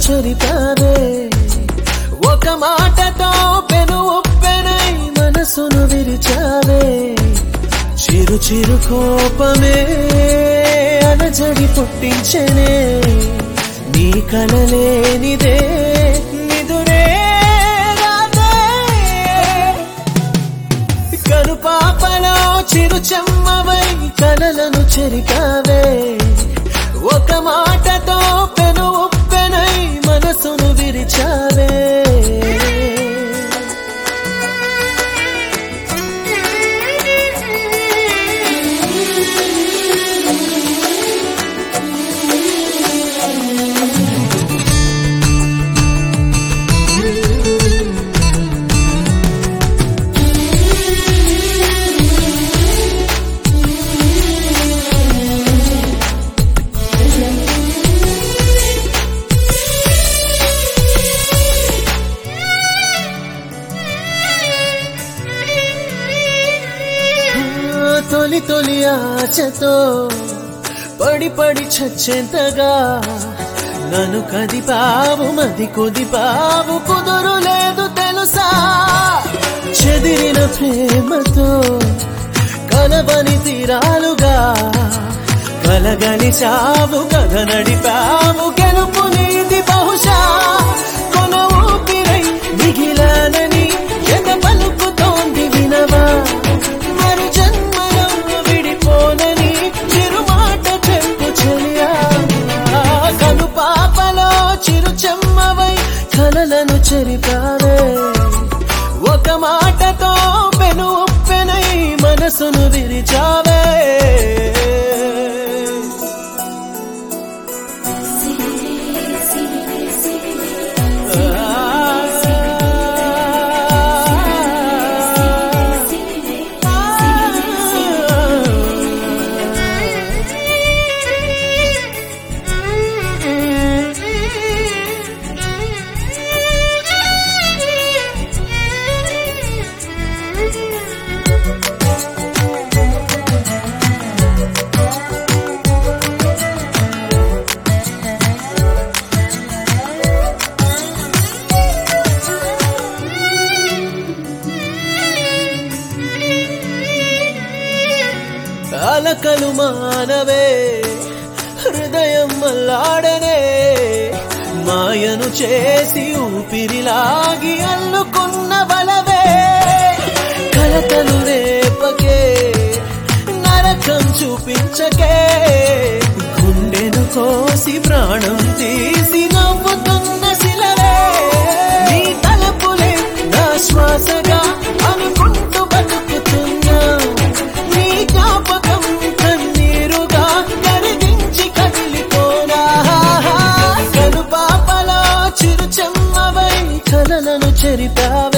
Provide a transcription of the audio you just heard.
చెరిపావే ఒక మాటతో పెను ఉప్పెనై మనసును విరిచావే చిరు చిరు కోపమే అలజడి పుట్టించనే నీ కలలేనిదే నిదురే రాదే కను పాపలో చిరు చెమ్మవై కలలను చెరికావే ఒక మాటతో పెను ఉప్పెనై మనసును విరిచావే ఆ, తొలి తొలి ఆశతో పడి పడి చచ్చేంతగా నన్ను కదిపావు మది కుదిపావు కుదురు లేదు తెలుసా చెదిరిన ప్రేమతో కలవని తీరాలుగా కలగలిచావు కథ నడిపావు గెలుపు నీది బహుశా కొన ఊపిరై మిగిలానని ఎద పలుకుతోంది వినవా మరు జన్మలో విడిపోనని చిరుమాట చెప్పు చెలియా కను పాపలో చిరు చెమ్మవై కలలను చెరిపావే ఒక మాటతో పెను ఉప్పెనై మనసును విరిచావే అలకలు మానవే హృదయం మల్లాడనే మాయను చేసి ఊపిరిలాగి అల్లుకున్న బలవే కలకలు రేపకే నరకం చూపించకే గుండెను కోసి ప్రాణం తీసి నవ్వుతున్న శిలవే నీ తలపులే నా శ్వాసగా అనుకుంటూ బతుకుతున్నా నీ జ్ఞాపకం కన్నీరుగా కరిగించి కదిలిపోనా కను పాపలో చిరు చెమ్మవై కలలను చెరిపావే